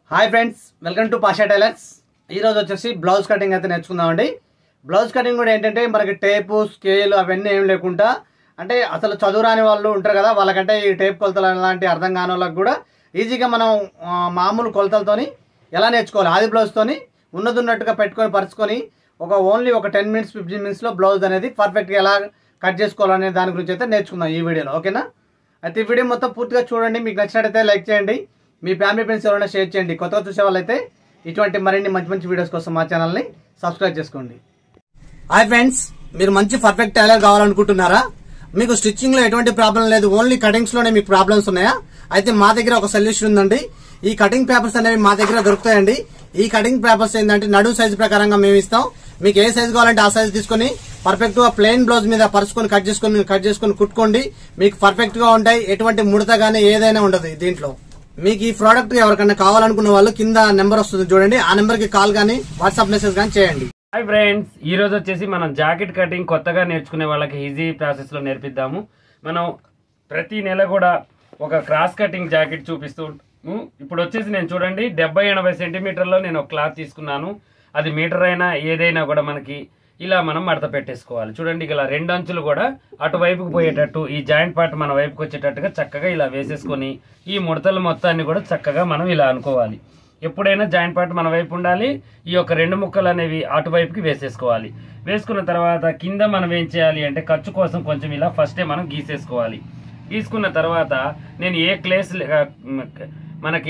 Hi friends welcome to Pasha tailors ఈరోజు వచ్చేసి blouse cutting అయితే నేర్చుకుందామండి బ్లౌజ్ కటింగ్ కూడా ఏంటంటే మనకి టేపు స్కేల్ అవన్నీ ఏం లేకుండా అంటే అసలు చదువు రాని వాళ్ళు ఉంటారు కదా వాళ్ళకంటే ఈ టేప్ కొలతలు అలాంటి అర్థం కాని వాళ్ళకి కూడా ఈజీగా మనం ఆ, మామూలు కొలతలతోని ఎలా నేర్చుకోవాలి ఆది బ్లౌజ్తోని ఉన్నది ఉన్నట్టుగా పెట్టుకొని పరుచుకొని ఒక ఓన్లీ ఒక టెన్ మినిట్స్ ఫిఫ్టీన్ మినిట్స్లో బ్లౌజ్ అనేది పర్ఫెక్ట్గా ఎలా కట్ చేసుకోవాలనే దాని గురించి అయితే నేర్చుకుందాం ఈ వీడియోలో ఓకేనా అయితే ఈ వీడియో మొత్తం పూర్తిగా చూడండి మీకు నచ్చినట్టయితే లైక్ చేయండి మీ ఫ్యామిలీ ఫ్రెండ్స్ ఎవరైనా షేర్ చేయండి కొత్తగా చూసే వాళ్ళైతే ఇటువంటి మరిన్ని మంచి మంచి వీడియోస్ కోసం మా ఛానల్ని సబ్స్క్రైబ్ చేసుకోండి హాయ్ ఫ్రెండ్స్ మీరు మంచి పర్ఫెక్ట్ టైలర్ కావాలనుకుంటున్నారా మీకు స్టిచ్చింగ్ లో ఎటువంటి ప్రాబ్లం లేదు ఓన్లీ కటింగ్స్ లోనే మీకు ప్రాబ్లమ్స్ ఉన్నాయా అయితే మా దగ్గర ఒక సొల్యూషన్ ఉందండి ఈ కటింగ్ పేపర్స్ అనేవి మా దగ్గర దొరుకుతాయండి ఈ కటింగ్ పేపర్స్ ఏంటంటే నడు సైజ్ ప్రకారంగా మేము ఇస్తాం మీకు ఏ సైజ్ కావాలంటే ఆ సైజ్ తీసుకొని పర్ఫెక్ట్ గా ప్లెయిన్ బ్లౌజ్ మీద పరుచుకొని కట్ చేసుకొని కట్ చేసుకొని కుట్టుకోండి మీకు పర్ఫెక్ట్ గా ఉంటాయి ఎటువంటి ముడత గానీ ఏదైనా ఉండదు దీంట్లో మీకు ఈ ప్రోడక్ట్ ఎవరికైనా కావాలనుకున్న వాళ్ళు కింద నెంబర్ వస్తుంది చూడండి ఆ నెంబర్ కి కాల్ కానీ వాట్సాప్ మెసేజ్ కానీ చేయండి హాయ్ ఫ్రెండ్స్ ఈ రోజు వచ్చేసి మనం జాకెట్ కటింగ్ కొత్తగా నేర్చుకునే వాళ్ళకి ఈజీ ప్రాసెస్ లో నేర్పిద్దాము మనం ప్రతి నెల కూడా ఒక క్రాస్ కటింగ్ జాకెట్ చూపిస్తూ ఉంటాము. ఇప్పుడు వచ్చేసి నేను చూడండి డెబ్బై ఎనభై సెంటీమీటర్లో నేను ఒక క్లాత్ తీసుకున్నాను అది మీటర్ అయినా ఏదైనా కూడా మనకి ఇలా మనం మడత పెట్టేసుకోవాలి చూడండి ఇలా రెండు అంచులు కూడా అటువైపుకు పోయేటట్టు ఈ జాయింట్ పార్ట్ మన వైపుకి వచ్చేటట్టుగా చక్కగా ఇలా వేసేసుకొని ఈ ముడతలు మొత్తాన్ని కూడా చక్కగా మనం ఇలా అనుకోవాలి ఎప్పుడైనా జాయింట్ పార్ట్ మన వైపు ఉండాలి ఈ యొక్క రెండు ముక్కలు అనేవి అటువైపుకి వేసేసుకోవాలి వేసుకున్న తర్వాత కింద మనం ఏం చేయాలి అంటే ఖర్చు కోసం కొంచెం ఇలా ఫస్టే మనం గీసేసుకోవాలి గీసుకున్న తర్వాత నేను ఏ క్లేస్ మనకి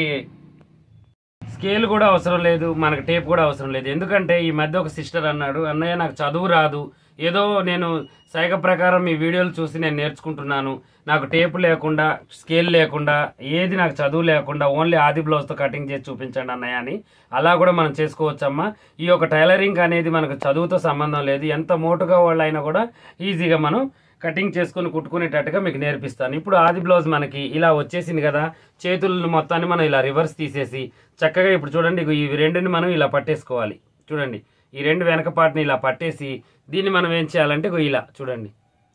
స్కేల్ కూడా అవసరం లేదు మనకు టేప్ కూడా అవసరం లేదు ఎందుకంటే ఈ మధ్య ఒక సిస్టర్ అన్నాడు అన్నయ్య నాకు చదువు రాదు ఏదో నేను సైగ ప్రకారం ఈ వీడియోలు చూసి నేను నేర్చుకుంటున్నాను నాకు టేప్ లేకుండా స్కేల్ లేకుండా ఏది నాకు చదువు లేకుండా ఓన్లీ ఆది బ్లౌజ్తో కటింగ్ చేసి చూపించండి అన్నయ్య అని అలా కూడా మనం చేసుకోవచ్చమ్మా ఈ యొక్క టైలరింగ్ అనేది మనకు చదువుతో సంబంధం లేదు ఎంత మోటుగా వాళ్ళైనా కూడా ఈజీగా మనం కటింగ్ చేసుకొని కుట్టుకునేటట్టుగా మీకు నేర్పిస్తాను ఇప్పుడు ఆది బ్లౌజ్ మనకి ఇలా వచ్చేసింది కదా చేతులు మొత్తాన్ని మనం ఇలా రివర్స్ తీసేసి చక్కగా ఇప్పుడు చూడండి ఇగో ఈ రెండుని మనం ఇలా పట్టేసుకోవాలి చూడండి ఈ రెండు వెనక పాటని ఇలా పట్టేసి దీన్ని మనం ఏం చేయాలంటే ఇగో ఇలా చూడండి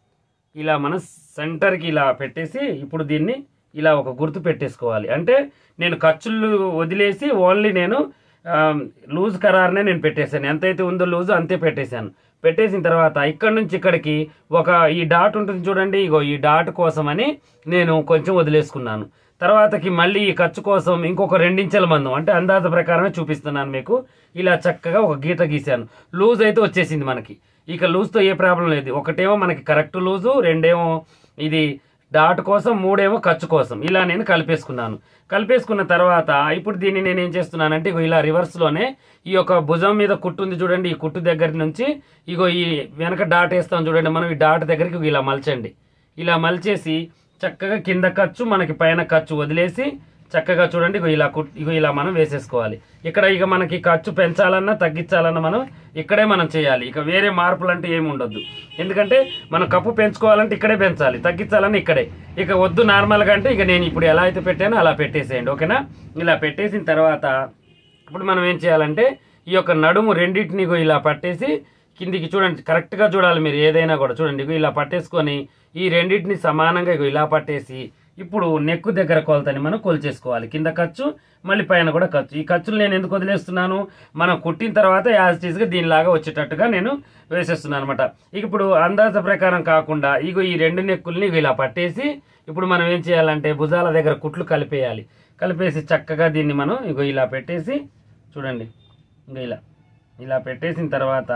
ఇలా మనం సెంటర్కి ఇలా పెట్టేసి ఇప్పుడు దీన్ని ఇలా ఒక గుర్తు పెట్టేసుకోవాలి అంటే నేను ఖర్చులు వదిలేసి ఓన్లీ నేను ఆ, లూజ్ ఖరారునే నేను పెట్టేశాను ఎంతైతే ఉందో లూజ్ అంతే పెట్టేశాను పెట్టేసిన తర్వాత ఇక్కడ నుంచి ఇక్కడికి ఒక ఈ డాట్ ఉంటుంది చూడండి ఇగో ఈ డాట్ కోసమని నేను కొంచెం వదిలేసుకున్నాను తర్వాతకి మళ్ళీ ఈ ఖర్చు కోసం ఇంకొక రెండించెల మందం అంటే అందాజ ప్రకారమే చూపిస్తున్నాను మీకు ఇలా చక్కగా ఒక గీత గీశాను లూజ్ అయితే వచ్చేసింది మనకి ఇక లూజ్తో ఏ ప్రాబ్లం లేదు ఒకటేమో మనకి కరెక్ట్ లూజు రెండేమో ఇది డాట్ కోసం మూడేమో ఖర్చు కోసం ఇలా నేను కలిపేసుకున్నాను కలిపేసుకున్న తర్వాత ఇప్పుడు దీన్ని నేను ఏం చేస్తున్నానంటే ఇగో ఇలా రివర్స్లోనే ఈ యొక్క భుజం మీద కుట్టు ఉంది చూడండి ఈ కుట్టు దగ్గర నుంచి ఇగో ఈ వెనక డాట్ వేస్తాం చూడండి మనం ఈ డాట్ దగ్గరికి ఇగో ఇలా మలచండి ఇలా మలిచేసి చక్కగా కింద ఖర్చు మనకి పైన ఖర్చు వదిలేసి చక్కగా చూడండి ఇగో ఇలా కుట్ ఇగో ఇలా మనం వేసేసుకోవాలి ఇక్కడ ఇక మనకి ఖర్చు పెంచాలన్నా తగ్గించాలన్నా మనం ఇక్కడే మనం చేయాలి ఇక వేరే మార్పులు అంటే ఏమి ఉండొద్దు ఎందుకంటే మనం కప్పు పెంచుకోవాలంటే ఇక్కడే పెంచాలి తగ్గించాలని ఇక్కడే ఇక వద్దు నార్మల్గా అంటే ఇక నేను ఇప్పుడు ఎలా అయితే పెట్టానో అలా పెట్టేసేయండి ఓకేనా ఇలా పెట్టేసిన తర్వాత ఇప్పుడు మనం ఏం చేయాలంటే ఈ యొక్క నడుము రెండింటిని ఇగో ఇలా పట్టేసి కిందికి చూడండి కరెక్ట్గా చూడాలి మీరు ఏదైనా కూడా చూడండి ఇగో ఇలా పట్టేసుకొని ఈ రెండింటిని సమానంగా ఇగో ఇలా పట్టేసి ఇప్పుడు నెక్కు దగ్గర కొలతని మనం కొలిచేసుకోవాలి కింద ఖర్చు మళ్ళీ పైన కూడా ఖర్చు ఈ ఖర్చులు నేను ఎందుకు వదిలేస్తున్నాను మనం కుట్టిన తర్వాత యాజ్ టీజ్గా దీనిలాగా వచ్చేటట్టుగా నేను వేసేస్తున్నాను అనమాట ఇక ఇప్పుడు అందాజ ప్రకారం కాకుండా ఇగో ఈ రెండు నెక్కుల్ని ఇగో ఇలా పట్టేసి ఇప్పుడు మనం ఏం చేయాలంటే భుజాల దగ్గర కుట్లు కలిపేయాలి కలిపేసి చక్కగా దీన్ని మనం ఇగో ఇలా పెట్టేసి చూడండి ఇంకా ఇలా ఇలా పెట్టేసిన తర్వాత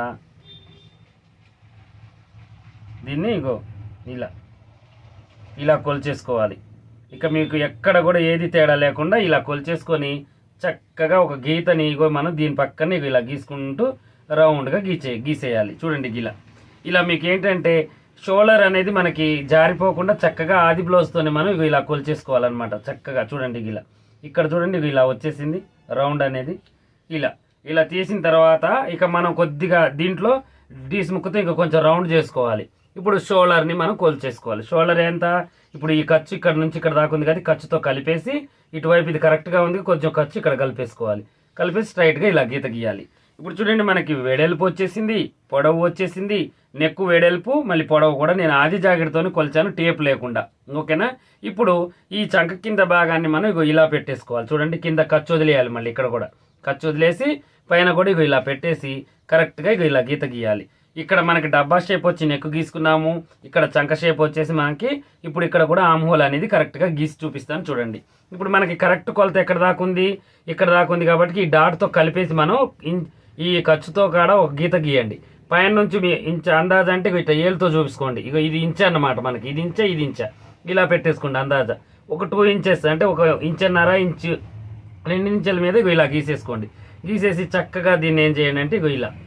దీన్ని ఇగో ఇలా ఇలా కొలిచేసుకోవాలి ఇక మీకు ఎక్కడ కూడా ఏది తేడా లేకుండా ఇలా కొలిచేసుకొని చక్కగా ఒక గీతని ఇగో మనం దీని పక్కన ఇగో ఇలా గీసుకుంటూ రౌండ్గా గీచే గీసేయాలి చూడండి ఇలా ఇలా మీకు ఏంటంటే షోల్డర్ అనేది మనకి జారిపోకుండా చక్కగా ఆది బ్లౌజ్తోనే మనం ఇగో ఇలా కొలిచేసుకోవాలన్నమాట చక్కగా చూడండి ఇలా ఇక్కడ చూడండి ఇగో ఇలా వచ్చేసింది రౌండ్ అనేది ఇలా ఇలా తీసిన తర్వాత ఇక మనం కొద్దిగా దీంట్లో డీస్ ముక్కతో ఇంకా కొంచెం రౌండ్ చేసుకోవాలి ఇప్పుడు షోల్డర్ని మనం కొలిచేసుకోవాలి షోల్డర్ ఎంత ఇప్పుడు ఈ ఖర్చు ఇక్కడ నుంచి ఇక్కడ దాకా ఉంది కదా ఈ ఖర్చుతో కలిపేసి ఇటువైపు ఇది కరెక్ట్గా ఉంది కొంచెం ఖర్చు ఇక్కడ కలిపేసుకోవాలి కలిపేసి స్ట్రైట్గా ఇలా గీత గీయాలి ఇప్పుడు చూడండి మనకి వెడల్పు వచ్చేసింది పొడవు వచ్చేసింది నెక్కు వెడల్పు మళ్ళీ పొడవు కూడా నేను ఆది జాకెట్తోని కొలిచాను టేప్ లేకుండా ఓకేనా ఇప్పుడు ఈ చంక కింద భాగాన్ని మనం ఇగో ఇలా పెట్టేసుకోవాలి చూడండి కింద ఖర్చు వదిలేయాలి మళ్ళీ ఇక్కడ కూడా ఖర్చు వదిలేసి పైన కూడా ఇగో ఇలా పెట్టేసి కరెక్ట్గా ఇగో ఇలా గీత గీయాలి ఇక్కడ మనకి డబ్బా షేప్ వచ్చి నెక్ గీసుకున్నాము ఇక్కడ చంక షేప్ వచ్చేసి మనకి ఇప్పుడు ఇక్కడ కూడా ఆమ్ హోల్ అనేది కరెక్ట్గా గీసి చూపిస్తాను చూడండి ఇప్పుడు మనకి కరెక్ట్ కొలత ఎక్కడ దాకా ఉంది ఇక్కడ దాకా ఉంది కాబట్టి ఈ డాట్తో కలిపేసి మనం ఇన్- ఈ ఖర్చుతో కాడ ఒక గీత గీయండి పైన నుంచి మీ ఇంచ అందాజ అంటే ఇట్లా ఏళ్ళతో చూపించుకోండి ఇక ఇది ఇంచ అన్నమాట మనకి ఇది ఇంచ ఇది ఇంచ ఇలా పెట్టేసుకోండి అందాజ ఒక టూ ఇంచెస్ అంటే ఒక ఇంచన్నర ఇంచు రెండు ఇంచుల మీద ఇగో ఇలా గీసేసుకోండి గీసేసి చక్కగా దీన్ని ఏం చేయండి అంటే ఇగో ఇలా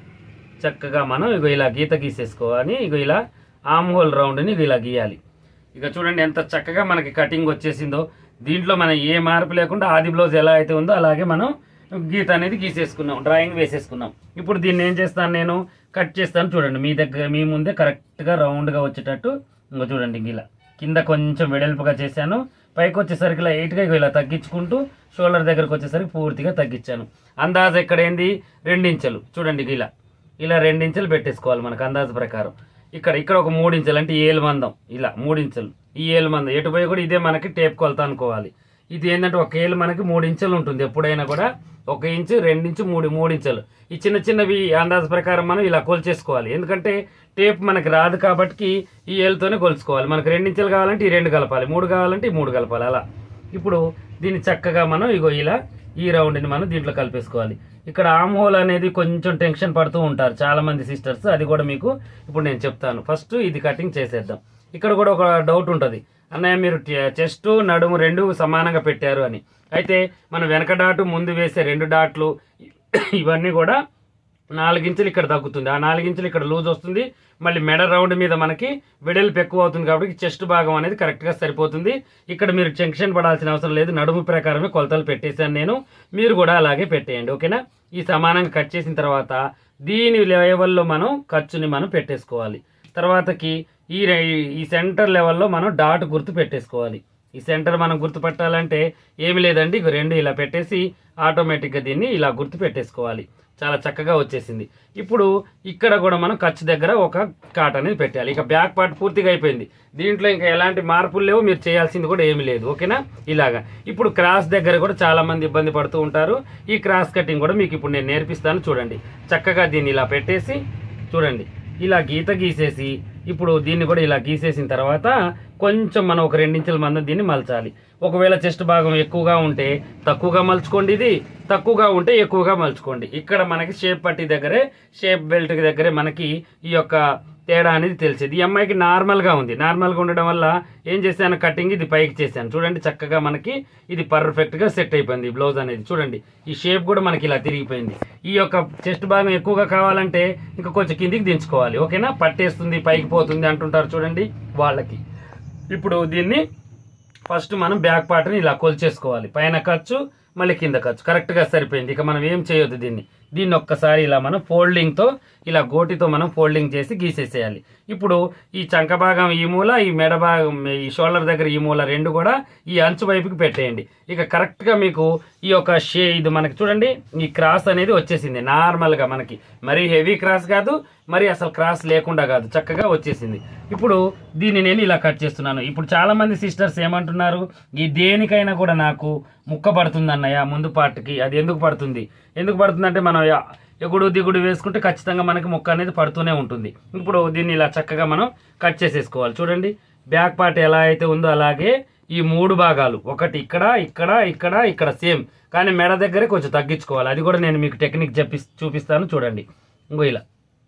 చక్కగా మనం ఇగో ఇలా గీత గీసేసుకోవాలి ఇగో ఇలా ఆమ్ హోల్ రౌండ్ని ఇగో ఇలా గీయాలి ఇక చూడండి ఎంత చక్కగా మనకి కటింగ్ వచ్చేసిందో దీంట్లో మనం ఏ మార్పు లేకుండా ఆది బ్లౌజ్ ఎలా అయితే ఉందో అలాగే మనం గీత అనేది గీసేసుకున్నాం డ్రాయింగ్ వేసేసుకున్నాం ఇప్పుడు దీన్ని ఏం చేస్తాను నేను కట్ చేస్తాను చూడండి మీ దగ్గర మీ ముందే కరెక్ట్గా రౌండ్గా వచ్చేటట్టు ఇంకో చూడండి ఇంక ఇలా కింద కొంచెం వెడల్పుగా చేశాను పైకి వచ్చేసరికి ఇలా ఎయిట్గా ఇలా తగ్గించుకుంటూ షోల్డర్ దగ్గరకు వచ్చేసరికి పూర్తిగా తగ్గించాను అందాజ ఇక్కడ ఏంది రెండించెలు చూడండి ఇక ఇలా ఇలా రెండించెలు పెట్టేసుకోవాలి మనకు అందాజు ప్రకారం ఇక్కడ ఇక్కడ ఒక మూడించెలు అంటే ఏలు మందం ఇలా మూడించెలు ఈ ఏలు మందం ఎటు పోయి కూడా ఇదే మనకి టేప్ కొలత అనుకోవాలి ఇది ఏంటంటే ఒక ఏలు మనకి మూడు ఇంచెలు ఉంటుంది ఎప్పుడైనా కూడా ఒక ఇంచు రెండించు మూడు మూడు ఇంచెలు ఈ చిన్న చిన్నవి అందాజు ప్రకారం మనం ఇలా కొలిచేసుకోవాలి ఎందుకంటే టేప్ మనకి రాదు కాబట్టి ఈ ఏలుతోనే కొలుచుకోవాలి మనకి రెండించెలు కావాలంటే ఈ రెండు కలపాలి మూడు కావాలంటే ఈ మూడు కలపాలి అలా ఇప్పుడు దీన్ని చక్కగా మనం ఇగో ఇలా ఈ రౌండ్ని మనం దీంట్లో కలిపేసుకోవాలి ఇక్కడ ఆమ్ హోల్ అనేది కొంచెం టెన్షన్ పడుతూ ఉంటారు చాలా మంది సిస్టర్స్ అది కూడా మీకు ఇప్పుడు నేను చెప్తాను ఫస్ట్ ఇది కటింగ్ చేసేద్దాం ఇక్కడ కూడా ఒక డౌట్ ఉంటుంది అన్నయ్య మీరు చెస్ట్ నడుము రెండు సమానంగా పెట్టారు అని అయితే మనం వెనక డాటు ముందు వేసే రెండు డాట్లు ఇవన్నీ కూడా నాలుగించులు ఇక్కడ తగ్గుతుంది ఆ నాలుగించులు ఇక్కడ లూజ్ వస్తుంది మళ్ళీ మెడ రౌండ్ మీద మనకి వెడల్పు ఎక్కువ అవుతుంది కాబట్టి చెస్ట్ భాగం అనేది కరెక్ట్గా సరిపోతుంది ఇక్కడ మీరు టెన్షన్ పడాల్సిన అవసరం లేదు నడుము ప్రకారమే కొలతలు పెట్టేశాను నేను మీరు కూడా అలాగే పెట్టేయండి ఓకేనా ఈ సమానంగా కట్ చేసిన తర్వాత దీని లెవెల్లో మనం ఖర్చుని మనం పెట్టేసుకోవాలి తర్వాతకి ఈ రై- ఈ సెంటర్ లెవెల్లో మనం డాట్ గుర్తు పెట్టేసుకోవాలి ఈ సెంటర్ మనం గుర్తు పెట్టాలంటే ఏమి లేదండి ఇక రెండు ఇలా పెట్టేసి ఆటోమేటిక్గా దీన్ని ఇలా గుర్తు పెట్టేసుకోవాలి చాలా చక్కగా వచ్చేసింది ఇప్పుడు ఇక్కడ కూడా మనం ఖర్చు దగ్గర ఒక కాట్ అనేది పెట్టాలి ఇక బ్యాక్ పార్ట్ పూర్తిగా అయిపోయింది దీంట్లో ఇంకా ఎలాంటి మార్పులు లేవు మీరు చేయాల్సింది కూడా ఏమీ లేదు ఓకేనా ఇలాగా ఇప్పుడు క్రాస్ దగ్గర కూడా చాలా మంది ఇబ్బంది పడుతూ ఉంటారు ఈ క్రాస్ కటింగ్ కూడా మీకు ఇప్పుడు నేను నేర్పిస్తాను చూడండి చక్కగా దీన్ని ఇలా పెట్టేసి చూడండి ఇలా గీత గీసేసి ఇప్పుడు దీన్ని కూడా ఇలా గీసేసిన తర్వాత కొంచెం మనం ఒక రెండించుల మందం దీన్ని మలచాలి ఒకవేళ చెస్ట్ భాగం ఎక్కువగా ఉంటే తక్కువగా మలుచుకోండి ఇది తక్కువగా ఉంటే ఎక్కువగా మలుచుకోండి ఇక్కడ మనకి షేప్ పట్టి దగ్గరే షేప్ బెల్ట్ దగ్గరే మనకి ఈ యొక్క తేడా అనేది తెలిసేది ఈ అమ్మాయికి నార్మల్గా ఉంది నార్మల్గా ఉండడం వల్ల ఏం చేశాను కటింగ్ ఇది పైకి చేశాను చూడండి చక్కగా మనకి ఇది పర్ఫెక్ట్గా సెట్ అయిపోయింది ఈ బ్లౌజ్ అనేది చూడండి ఈ షేప్ కూడా మనకి ఇలా తిరిగిపోయింది ఈ యొక్క చెస్ట్ భాగం ఎక్కువగా కావాలంటే ఇంకా కొంచెం కిందికి దించుకోవాలి ఓకేనా పట్టేస్తుంది పైకి పోతుంది అంటుంటారు చూడండి వాళ్ళకి ఇప్పుడు దీన్ని ఫస్ట్ మనం బ్యాక్ పార్ట్ని ఇలా కొలిచేసుకోవాలి పైన ఖర్చు మళ్ళీ కింద ఖర్చు కరెక్ట్గా సరిపోయింది ఇక మనం ఏం చేయొద్దు దీన్ని దీన్ని ఒక్కసారి ఇలా మనం ఫోల్డింగ్తో ఇలా గోటితో మనం ఫోల్డింగ్ చేసి గీసేసేయాలి ఇప్పుడు ఈ చంక భాగం ఈ మూల ఈ మెడ భాగం ఈ షోల్డర్ దగ్గర ఈ మూల రెండు కూడా ఈ అంచు వైపుకి పెట్టేయండి ఇక కరెక్ట్గా మీకు ఈ యొక్క షే ఇది మనకి చూడండి ఈ క్రాస్ అనేది వచ్చేసింది నార్మల్గా మనకి మరీ హెవీ క్రాస్ కాదు మరి అసలు క్రాస్ లేకుండా కాదు చక్కగా వచ్చేసింది ఇప్పుడు దీన్ని నేను ఇలా కట్ చేస్తున్నాను ఇప్పుడు చాలా మంది సిస్టర్స్ ఏమంటున్నారు ఈ దేనికైనా కూడా నాకు ముక్క పడుతుంది అన్నయ్య ముందు పార్ట్కి అది ఎందుకు పడుతుంది ఎందుకు పడుతుందంటే మనం యా- ఎగుడు దిగుడు వేసుకుంటే ఖచ్చితంగా మనకి ముక్క అనేది పడుతూనే ఉంటుంది ఇప్పుడు దీన్ని ఇలా చక్కగా మనం కట్ చేసేసుకోవాలి చూడండి బ్యాక్ పార్ట్ ఎలా అయితే ఉందో అలాగే ఈ మూడు భాగాలు ఒకటి ఇక్కడ ఇక్కడ ఇక్కడ ఇక్కడ సేమ్ కానీ మెడ దగ్గరే కొంచెం తగ్గించుకోవాలి అది కూడా నేను మీకు టెక్నిక్ చెప్పి చూపిస్తాను చూడండి ఇంకో ఇలా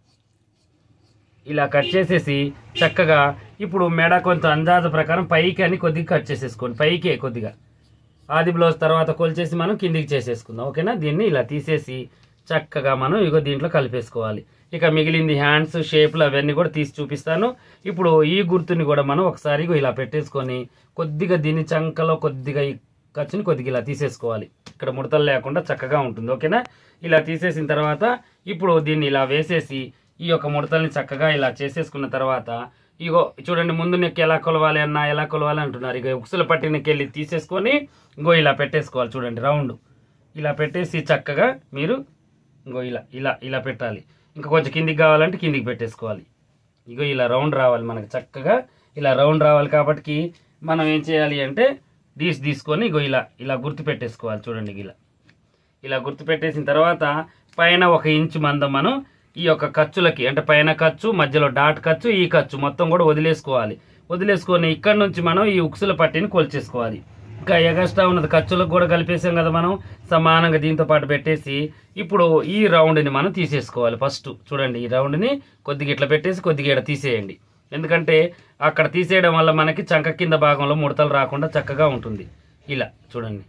ఇలా కట్ చేసేసి చక్కగా ఇప్పుడు మెడ కొంచెం అందాజ ప్రకారం పైకి అని కొద్దిగా కట్ చేసేసుకోండి పైకే కొద్దిగా ఆది బ్లౌజ్ తర్వాత కొలిచేసి మనం కిందికి చేసేసుకుందాం ఓకేనా దీన్ని ఇలా తీసేసి చక్కగా మనం ఇగో దీంట్లో కలిపేసుకోవాలి ఇక మిగిలింది హ్యాండ్స్ షేప్లు అవన్నీ కూడా తీసి చూపిస్తాను ఇప్పుడు ఈ గుర్తుని కూడా మనం ఒకసారి ఇగో ఇలా పెట్టేసుకొని కొద్దిగా దీని చంకలో కొద్దిగా ఈ ఖర్చుని కొద్దిగా ఇలా తీసేసుకోవాలి ఇక్కడ ముడతలు లేకుండా చక్కగా ఉంటుంది ఓకేనా ఇలా తీసేసిన తర్వాత ఇప్పుడు దీన్ని ఇలా వేసేసి ఈ యొక్క ముడతల్ని చక్కగా ఇలా చేసేసుకున్న తర్వాత ఇగో చూడండి ముందు నెక్ ఎలా కొలవాలి అన్న ఎలా కొలవాలి అంటున్నారు ఇక ఉక్సుల పట్టి నెక్ వెళ్ళి తీసేసుకొని ఇంకో ఇలా పెట్టేసుకోవాలి చూడండి రౌండ్ ఇలా పెట్టేసి చక్కగా మీరు ఇంకో ఇలా ఇలా ఇలా పెట్టాలి ఇంకా కొంచెం కిందికి కావాలంటే కిందికి పెట్టేసుకోవాలి ఇగో ఇలా రౌండ్ రావాలి మనకి చక్కగా ఇలా రౌండ్ రావాలి కాబట్టి మనం ఏం చేయాలి అంటే డీస్ తీసుకొని ఇగో ఇలా ఇలా గుర్తు పెట్టేసుకోవాలి చూడండి ఇలా ఇలా గుర్తు పెట్టేసిన తర్వాత పైన ఒక ఇంచు మందం మనం ఈ యొక్క ఖర్చులకి అంటే పైన ఖర్చు మధ్యలో డాట్ ఖర్చు ఈ ఖర్చు మొత్తం కూడా వదిలేసుకోవాలి వదిలేసుకొని ఇక్కడ నుంచి మనం ఈ ఉక్సుల పట్టిని కొలిచేసుకోవాలి ఇంకా ఎగస్ట్రా ఉన్నది ఖర్చులకు కూడా కలిపేసాం కదా మనం సమానంగా దీంతో పాటు పెట్టేసి ఇప్పుడు ఈ రౌండ్ని మనం తీసేసుకోవాలి ఫస్ట్ చూడండి ఈ రౌండ్ని కొద్దిగా ఇట్లా పెట్టేసి కొద్దిగా ఇక్కడ తీసేయండి ఎందుకంటే అక్కడ తీసేయడం వల్ల మనకి చంక కింద భాగంలో ముడతలు రాకుండా చక్కగా ఉంటుంది ఇలా చూడండి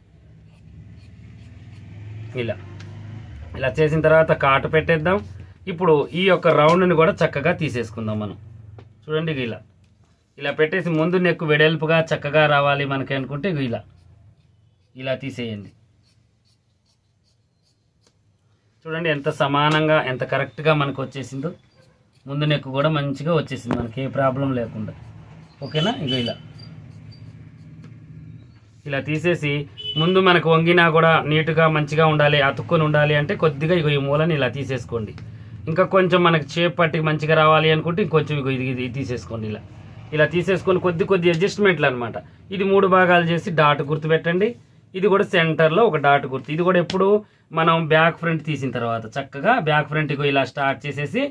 ఇలా ఇలా చేసిన తర్వాత కాటు పెట్టేద్దాం ఇప్పుడు ఈ యొక్క రౌండ్ని కూడా చక్కగా తీసేసుకుందాం మనం చూడండి ఇగ ఇలా ఇలా పెట్టేసి ముందు నెక్కు వెడల్పుగా చక్కగా రావాలి మనకి అనుకుంటే ఇగ ఇలా ఇలా తీసేయండి చూడండి ఎంత సమానంగా ఎంత కరెక్ట్గా మనకు వచ్చేసిందో ముందు నెక్కు కూడా మంచిగా వచ్చేసింది మనకి ఏ ప్రాబ్లం లేకుండా ఓకేనా ఇగో ఇలా ఇలా తీసేసి ముందు మనకు వంగినా కూడా నీట్గా మంచిగా ఉండాలి అతుక్కొని ఉండాలి అంటే కొద్దిగా ఇగో ఈ మూలని ఇలా తీసేసుకోండి ఇంకా కొంచెం మనకి చేప్ పట్టి మంచిగా రావాలి అనుకుంటే ఇంకొంచెం ఇగో ఇది ఇది తీసేసుకోండి ఇలా ఇలా తీసేసుకొని కొద్ది కొద్ది అడ్జస్ట్మెంట్లు అనమాట ఇది మూడు భాగాలు చేసి డాట్ గుర్తు పెట్టండి ఇది కూడా సెంటర్లో ఒక డాట్ గుర్తు ఇది కూడా ఎప్పుడు మనం బ్యాక్ ఫ్రంట్ తీసిన తర్వాత చక్కగా బ్యాక్ ఫ్రంట్ ఇగో ఇలా స్టార్ట్ చేసేసి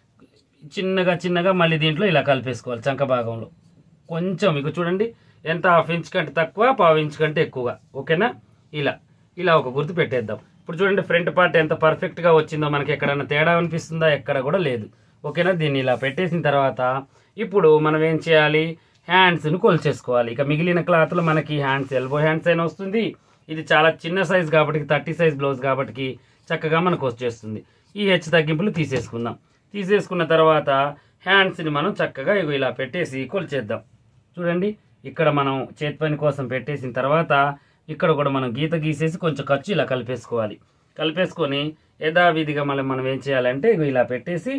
చిన్నగా చిన్నగా మళ్ళీ దీంట్లో ఇలా కలిపేసుకోవాలి చంక భాగంలో కొంచెం ఇక చూడండి ఎంత హాఫ్ ఇంచ్ కంటే తక్కువ పావు ఇంచ్ కంటే ఎక్కువగా ఓకేనా ఇలా ఇలా ఒక గుర్తు పెట్టేద్దాం ఇప్పుడు చూడండి ఫ్రంట్ పార్ట్ ఎంత పర్ఫెక్ట్గా వచ్చిందో మనకి ఎక్కడన్నా తేడా అనిపిస్తుందా ఎక్కడ కూడా లేదు ఓకేనా దీన్ని ఇలా పెట్టేసిన తర్వాత ఇప్పుడు మనం ఏం చేయాలి హ్యాండ్స్ని కొలిచేసుకోవాలి ఇక మిగిలిన క్లాత్లో మనకి హ్యాండ్స్ ఎల్బో హ్యాండ్స్ అయినా వస్తుంది ఇది చాలా చిన్న సైజ్ కాబట్టి థర్టీ సైజ్ బ్లౌజ్ కాబట్టి చక్కగా మనకు వచ్చేస్తుంది ఈ హెచ్ తగ్గింపులు తీసేసుకుందాం తీసేసుకున్న తర్వాత హ్యాండ్స్ని మనం చక్కగా ఇగో ఇలా పెట్టేసి కొలిచేద్దాం చూడండి ఇక్కడ మనం చేతి పని కోసం పెట్టేసిన తర్వాత ఇక్కడ కూడా మనం గీత గీసేసి కొంచెం ఖర్చు ఇలా కలిపేసుకోవాలి కలిపేసుకొని యథావిధిగా మళ్ళీ మనం ఏం చేయాలంటే ఇగో ఇలా పెట్టేసి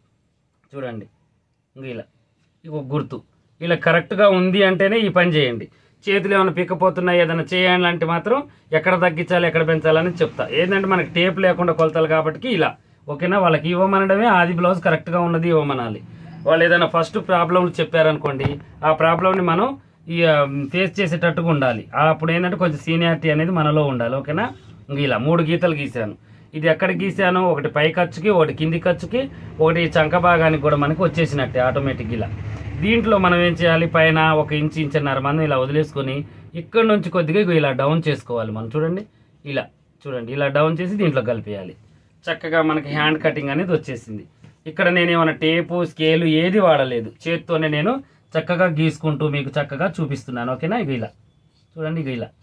చూడండి ఇంక ఇలా ఇగో గుర్తు ఇలా కరెక్ట్గా ఉంది అంటేనే ఈ పని చేయండి చేతులు ఏమైనా పిక్కపోతున్నాయి ఏదైనా చేయాలి అంటే మాత్రం ఎక్కడ తగ్గించాలి ఎక్కడ పెంచాలని చెప్తా ఏంటంటే మనకి టేప్ లేకుండా కొలతలు కాబట్టి ఇలా ఓకేనా వాళ్ళకి ఇవ్వమనడమే ఆది బ్లౌజ్ కరెక్ట్గా ఉన్నది ఇవ్వమనాలి వాళ్ళు ఏదైనా ఫస్ట్ ప్రాబ్లం చెప్పారనుకోండి ఆ ప్రాబ్లమ్ని మనం ఈ ఫేస్ చేసేటట్టుగా ఉండాలి అప్పుడు ఏంటంటే కొంచెం సీనియారిటీ అనేది మనలో ఉండాలి ఓకేనా ఇంక ఇలా మూడు గీతలు గీసాను ఇది ఎక్కడ గీసాను ఒకటి పై ఖర్చుకి ఒకటి కింది ఖర్చుకి ఒకటి చంక భాగానికి కూడా మనకి వచ్చేసినట్టే ఆటోమేటిక్ ఇలా దీంట్లో మనం ఏం చేయాలి పైన ఒక ఇంచు ఇంచున్నర మనం ఇలా వదిలేసుకొని ఇక్కడ నుంచి కొద్దిగా ఇగో ఇలా డౌన్ చేసుకోవాలి మనం చూడండి ఇలా చూడండి ఇలా డౌన్ చేసి దీంట్లో కలిపేయాలి చక్కగా మనకి హ్యాండ్ కటింగ్ అనేది వచ్చేసింది ఇక్కడ నేను ఏమైనా టేపు స్కేలు ఏది వాడలేదు చేత్తోనే నేను చక్కగా గీసుకుంటూ మీకు చక్కగా చూపిస్తున్నాను ఓకేనా ఇక ఇలా చూడండి ఇక ఇలా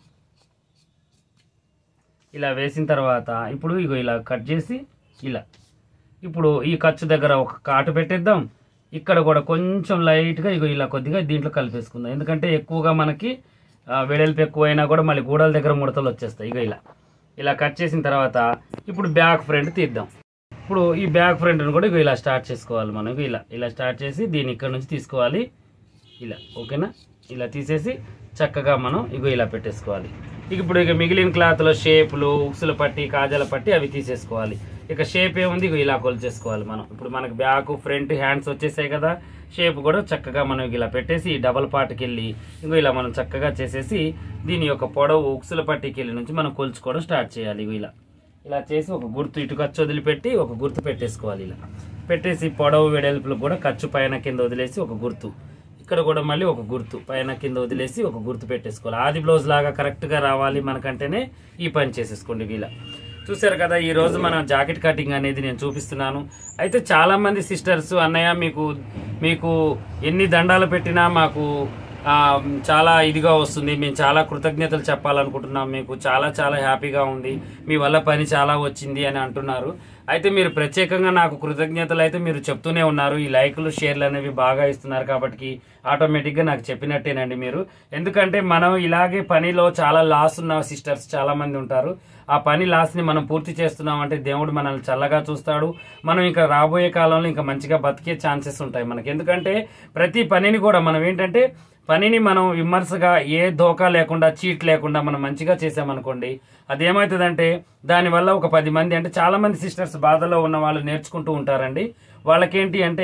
ఇలా వేసిన తర్వాత ఇప్పుడు ఇగో ఇలా కట్ చేసి ఇలా ఇప్పుడు ఈ ఖర్చు దగ్గర ఒక కాటు పెట్టేద్దాం ఇక్కడ కూడా కొంచెం లైట్గా ఇగో ఇలా కొద్దిగా దీంట్లో కలిపేసుకుందాం ఎందుకంటే ఎక్కువగా మనకి ఆ, వెడల్పు ఎక్కువ అయినా కూడా మళ్ళీ గూడల దగ్గర ముడతలు వచ్చేస్తాయి ఇగో ఇలా ఇలా కట్ చేసిన తర్వాత ఇప్పుడు బ్యాక్ ఫ్రంట్ తీద్దాం ఇప్పుడు ఈ బ్యాక్ ఫ్రంట్ని కూడా ఇగో ఇలా స్టార్ట్ చేసుకోవాలి మనం ఇగో ఇలా ఇలా స్టార్ట్ చేసి దీన్ని ఇక్కడ నుంచి తీసుకోవాలి ఇలా ఓకేనా ఇలా తీసేసి చక్కగా మనం ఇగో ఇలా పెట్టేసుకోవాలి ఇక ఇప్పుడు ఇక మిగిలిన క్లాత్లో షేపులు ఉక్సుల పట్టి కాజాల పట్టి అవి తీసేసుకోవాలి ఇక షేప్ ఏముంది ఇగో ఇలా కొలిచేసుకోవాలి మనం ఇప్పుడు మనకి బ్యాక్ ఫ్రంట్ హ్యాండ్స్ వచ్చేసాయి కదా షేప్ కూడా చక్కగా మనం ఇలా పెట్టేసి ఈ డబల్ పార్ట్కి వెళ్ళి ఇంకో ఇలా మనం చక్కగా చేసేసి దీని యొక్క పొడవు ఉక్సుల పట్టికి వెళ్ళి నుంచి మనం కొలుచుకోవడం స్టార్ట్ చేయాలి ఇగో ఇలా ఇలా చేసి ఒక గుర్తు ఇటు ఖర్చు వదిలిపెట్టి ఒక గుర్తు పెట్టేసుకోవాలి ఇలా పెట్టేసి పొడవు వెడల్పులు కూడా ఖర్చు పైన కింద వదిలేసి ఒక గుర్తు ఇక్కడ కూడా మళ్ళీ ఒక గుర్తు పైన కింద వదిలేసి ఒక గుర్తు పెట్టేసుకోవాలి ఆది బ్లౌజ్ లాగా కరెక్ట్గా రావాలి మనకంటేనే ఈ పని చేసేసుకోండి ఇలా చూసారు కదా ఈ రోజు మనం జాకెట్ కటింగ్ అనేది నేను చూపిస్తున్నాను అయితే చాలా మంది సిస్టర్స్ అన్నయ్య మీకు మీకు ఎన్ని దండాలు పెట్టినా మాకు ఆ, చాలా ఇదిగా వస్తుంది మేము చాలా కృతజ్ఞతలు చెప్పాలనుకుంటున్నాం మీకు చాలా చాలా హ్యాపీగా ఉంది మీ వల్ల పని చాలా వచ్చింది అని అంటున్నారు అయితే మీరు ప్రత్యేకంగా నాకు కృతజ్ఞతలు అయితే మీరు చెప్తూనే ఉన్నారు ఈ లైకులు షేర్లు అనేవి బాగా ఇస్తున్నారు కాబట్టి ఆటోమేటిక్గా నాకు చెప్పినట్టేనండి మీరు ఎందుకంటే మనం ఇలాగే పనిలో చాలా లాస్ ఉన్న సిస్టర్స్ చాలా మంది ఉంటారు ఆ పని లాస్ని మనం పూర్తి చేస్తున్నాం అంటే దేవుడు మనల్ని చల్లగా చూస్తాడు మనం ఇంకా రాబోయే కాలంలో ఇంకా మంచిగా బతికే ఛాన్సెస్ ఉంటాయి మనకి ఎందుకంటే ప్రతి పనిని కూడా మనం ఏంటంటే పనిని మనం విమర్శగా ఏ ధోకా లేకుండా చీట్ లేకుండా మనం మంచిగా చేసామనుకోండి అదేమవుతుందంటే దానివల్ల ఒక పది మంది అంటే చాలా మంది సిస్టర్స్ బాధలో ఉన్న వాళ్ళు నేర్చుకుంటూ ఉంటారండి వాళ్ళకేంటి అంటే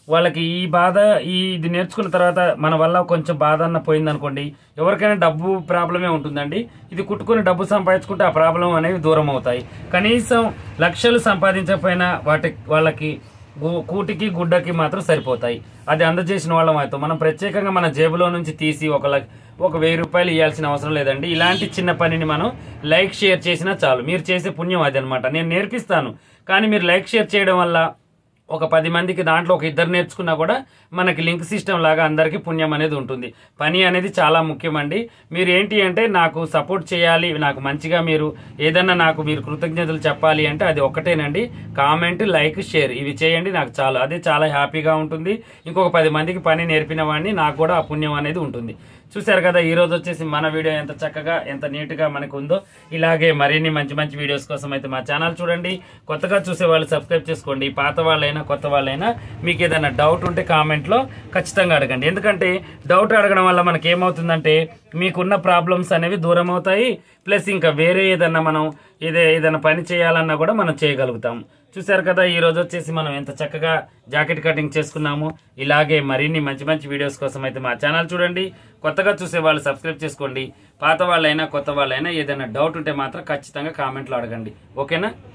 వాళ్ళకి ఈ బాధ ఈ ఇది నేర్చుకున్న తర్వాత మన వల్ల కొంచెం బాధ అన్న పోయింది అనుకోండి ఎవరికైనా డబ్బు ప్రాబ్లమే ఉంటుందండి ఇది కుట్టుకుని డబ్బు సంపాదించుకుంటే ఆ ప్రాబ్లం అనేవి దూరం అవుతాయి కనీసం లక్షలు సంపాదించకపోయినా వాటి వాళ్ళకి గు- కూటికి గుడ్డకి మాత్రం సరిపోతాయి అది అందజేసిన వాళ్ళం అవుతాం మనం ప్రత్యేకంగా మన జేబులో నుంచి తీసి ఒక లక్ష ఒక వెయ్యి రూపాయలు ఇవ్వాల్సిన అవసరం లేదండి ఇలాంటి చిన్న పనిని మనం లైక్ షేర్ చేసినా చాలు మీరు చేసే పుణ్యం అది అనమాట నేను నేర్పిస్తాను కానీ మీరు లైక్ షేర్ చేయడం వల్ల ఒక పది మందికి దాంట్లో ఒక ఇద్దరు నేర్చుకున్నా కూడా మనకి లింక్ సిస్టమ్ లాగా అందరికీ పుణ్యం అనేది ఉంటుంది పని అనేది చాలా ముఖ్యమండి మీరు ఏంటి అంటే నాకు సపోర్ట్ చేయాలి నాకు మంచిగా మీరు ఏదన్నా నాకు మీరు కృతజ్ఞతలు చెప్పాలి అంటే అది ఒక్కటేనండి కామెంట్ లైక్ షేర్ ఇవి చేయండి నాకు చాలా అదే చాలా హ్యాపీగా ఉంటుంది ఇంకొక పది మందికి పని నేర్పిన వాడిని నాకు కూడా ఆ పుణ్యం అనేది ఉంటుంది చూశారు కదా ఈ రోజు వచ్చేసి మన వీడియో ఎంత చక్కగా ఎంత నీట్ గా మనకు ఉందో ఇలాగే మరిన్ని మంచి మంచి వీడియోస్ కోసం అయితే మా ఛానల్ చూడండి కొత్తగా చూసే వాళ్ళు సబ్స్క్రైబ్ చేసుకోండి పాత వాళ్ళైనా కొత్త వాళ్ళైనా మీకు ఏదైనా డౌట్ ఉంటే కామెంట్ లో ఖచ్చితంగా అడగండి ఎందుకంటే డౌట్ అడగడం వల్ల మనకి ఏమవుతుందంటే మీకున్న ప్రాబ్లమ్స్ అనేవి దూరం అవుతాయి ప్లస్ ఇంకా వేరే ఏదన్నా మనం ఏదే ఏదైనా పని చేయాలన్నా కూడా మనం చేయగలుగుతాం చూశారు కదా ఈ రోజు వచ్చేసి మనం ఎంత చక్కగా జాకెట్ కటింగ్ చేసుకున్నాము ఇలాగే మరిన్ని మంచి మంచి వీడియోస్ కోసం అయితే మా ఛానల్ చూడండి కొత్తగా చూసే వాళ్ళు సబ్స్క్రైబ్ చేసుకోండి పాత వాళ్ళైనా కొత్త వాళ్ళైనా ఏదైనా డౌట్ ఉంటే మాత్రం ఖచ్చితంగా కామెంట్లో అడగండి ఓకేనా